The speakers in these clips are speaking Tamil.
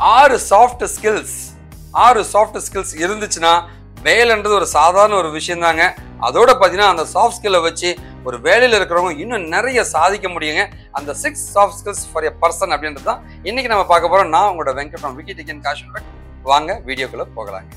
ஆறு சாஃப்ட் ஸ்கில்ஸ் ஆறு சாஃப்ட் ஸ்கில்ஸ் இருந்துச்சுன்னா வேலைன்றது ஒரு சாதாரண ஒரு விஷயம் தாங்க அதோட பார்த்தீங்கன்னா அந்த சாஃப்ட் ஸ்கில்லை வச்சு ஒரு வேலையில் இருக்கிறவங்க இன்னும் நிறைய சாதிக்க முடியுங்க அந்த six soft skills for a person அப்படின்றது தான் இன்னைக்கு நம்ம பார்க்க போறோம் நான் உங்களோட வெங்கடம் விக்கி டிக்கன் காஷன் வாங்க வீடியோக்குள்ள போகலாங்க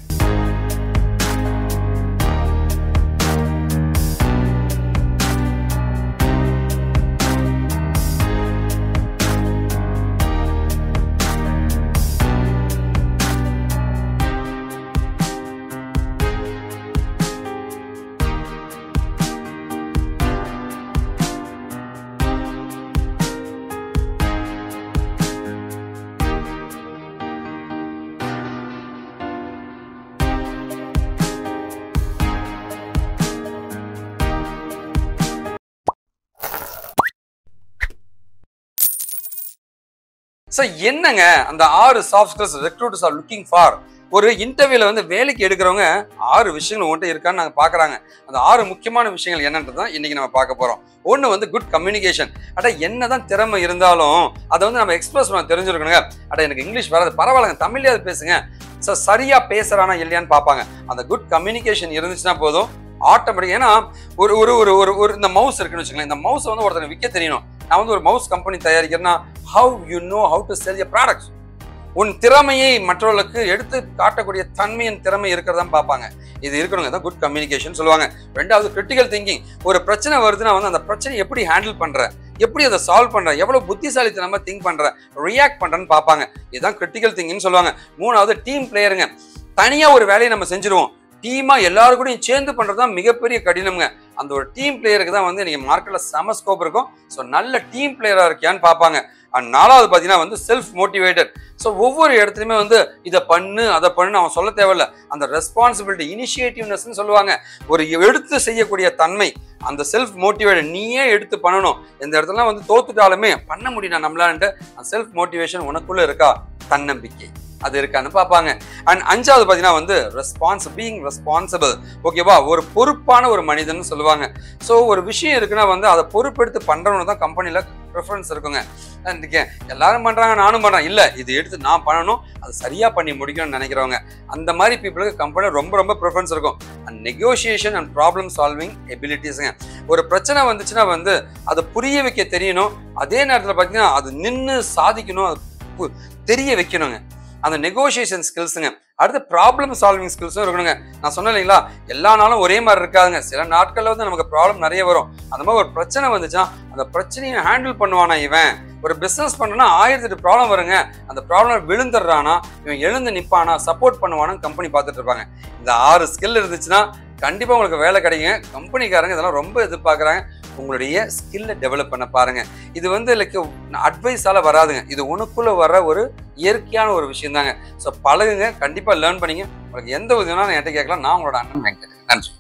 ஸோ என்னங்க அந்த ஆறு soft skills recruiters are looking for ஒரு இன்டர்வியூல வந்து வேலைக்கு எடுக்கிறவங்க ஆறு விஷயங்கள் உங்கள்கிட்ட இருக்கான்னு நாங்கள் பார்க்குறாங்க அந்த ஆறு முக்கியமான விஷயங்கள் என்னன்றது தான் இன்னைக்கு நம்ம பார்க்க போகிறோம் ஒன்று வந்து குட் கம்யூனிகேஷன் அட என்னதான் திறமை இருந்தாலும் அதை வந்து நம்ம எக்ஸ்பிரஸ் பண்ண தெரிஞ்சிருக்கணுங்க அட எனக்கு இங்கிலீஷ் வராது பரவாயில்லங்க தமிழ்லையாவது பேசுங்க ஸோ சரியா பேசுறானா இல்லையான்னு பார்ப்பாங்க அந்த குட் கம்யூனிகேஷன் இருந்துச்சுன்னா போதும் ஆட்டோமேட்டிக் ஏன்னா ஒரு ஒரு ஒரு ஒரு ஒரு இந்த மவுஸ் இருக்குன்னு வச்சுக்கோங்களேன் இந்த மவுஸை வந்து ஒருத்தர் விற்க தெரியணும் நான் வந்து ஒரு மவுஸ் கம்பெனி தயாரிக்கிறேன்னா how you know how to sell your products உன் திறமையை மற்றவர்களுக்கு எடுத்து காட்டக்கூடிய தன்மையின் திறமை இருக்கிறதா பார்ப்பாங்க இது இருக்கணுங்க தான் குட் கம்யூனிகேஷன் சொல்லுவாங்க ரெண்டாவது கிரிட்டிக்கல் திங்கிங் ஒரு பிரச்சனை வருதுன்னா வந்து அந்த பிரச்சனை எப்படி ஹேண்டில் பண்ற எப்படி அதை சால்வ் பண்ற எவ்வளவு புத்திசாலித்தனமா திங்க் பண்ற ரியாக்ட் பண்றேன்னு பார்ப்பாங்க இதுதான் கிரிட்டிக்கல் திங்கிங்னு சொல்லுவாங்க மூணாவது டீம் பிளேயருங்க தனியா ஒரு வேலையை நம்ம செஞ்சிருவோம் டீமா எல்லாரும் கூடயும் சேர்ந்து பண்றது தான் மிகப்பெரிய கடினம்ங்க அந்த ஒரு டீம் பிளேயருக்கு தான் வந்து நீங்க மார்க்கெட்ல செம ஸ்கோப் இருக்கும் ஸோ நல்ல டீம் பிளேயரா இருக்கியான்னு பார்ப்பாங்க அண்ட் நாலாவது பார்த்தீங்கன்னா வந்து செல்ஃப் மோட்டிவேட்டட் ஸோ ஒவ்வொரு இடத்துலையுமே வந்து இதை பண்ணு அதை பண்ணு அவன் சொல்ல தேவையில்ல அந்த ரெஸ்பான்சிபிலிட்டி இனிஷியேட்டிவ்னஸ்னு சொல்லுவாங்க ஒரு எடுத்து செய்யக்கூடிய தன்மை அந்த செல்ஃப் மோட்டிவேட் நீயே எடுத்து பண்ணணும் இந்த இடத்துல வந்து தோத்துட்டாலுமே பண்ண முடியும் நம்மளான்ட்டு அந்த செல்ஃப் மோட்டிவேஷன் உனக்குள்ள இருக்கா தன்னம்பிக்கை அது இருக்கான்னு பார்ப்பாங்க அண்ட் அஞ்சாவது பார்த்தீங்கன்னா வந்து ரெஸ்பான்ஸ் பீயிங் ரெஸ்பான்சிபிள் ஓகேவா ஒரு பொறுப்பான ஒரு மனிதன் சொல்லுவாங்க ஸோ ஒரு விஷயம் இருக்குன்னா வந்து அதை பொறுப்பெடுத்து பண்ணுறவனு தான் கம்பெனியில் ப்ரிஃபரன்ஸ் இருக்குங்க இன்னைக்கு எல்லாரும் பண்ணுறாங்க நானும் பண்ணுறேன் இல்லை இது எடுத்து நான் பண்ணணும் அது சரியாக பண்ணி முடிக்கணும்னு நினைக்கிறவங்க அந்த மாதிரி பீப்புளுக்கு கம்பெனியில் ரொம்ப ரொம்ப ப்ரிஃபரன்ஸ் இருக்கும் and negotiation and problem solving எபிலிட்டிஸுங்க ஒரு பிரச்சனை வந்துச்சுன்னா வந்து அதை புரிய வைக்க தெரியணும் அதே நேரத்தில் பார்த்தீங்கன்னா அது நின்று சாதிக்கணும் அது பு- தெரிய வைக்கணுங்க அந்த நெகோசியேஷன் ஸ்கில்ஸுங்க அடுத்து ப்ராப்ளம் சால்விங் ஸ்கில்ஸும் இருக்கணுங்க நான் சொன்னேன் இல்லைங்களா எல்லா நாளும் ஒரே மாதிரி இருக்காதுங்க சில நாட்களில் வந்து நமக்கு ப்ராப்ளம் நிறைய வரும் அந்த மாதிரி ஒரு பிரச்சனை வந்துச்சுன்னா அந்த பிரச்சனையை ஹேண்டில் பண்ணுவானா இவன் ஒரு பிஸ்னஸ் பண்ணனா ஆயிரத்தி எட்டு ப்ராப்ளம் வருங்க அந்த ப்ராப்ளம் விழுந்துடுறானா இவன் எழுந்து நிப்பானா சப்போர்ட் பண்ணுவானு கம்பெனி பார்த்துட்டு இருப்பாங்க இந்த ஆறு ஸ்கில் இருந்துச்சுன்னா கண்டிப்பாக உங்களுக்கு வேலை கிடைக்குங்க கம்பெனிக்காரங்க இதெல்லாம் ரொம்ப எதிர்பார்க்குறாங்க உங்களுடைய ஸ்கில்லை டெவலப் பண்ண பாருங்க இது வந்து லைக் அட்வைஸால வராதுங்க இது உனக்குள்ள வர ஒரு இயற்கையான ஒரு விஷயம் தாங்க ஸோ பழகுங்க கண்டிப்பாக லேர்ன் பண்ணீங்க உங்களுக்கு எந்த உதவினாலும் என்கிட்ட கேட்கலாம் நான் உங்களோட அண்ணன் வெங்கட் நன்றி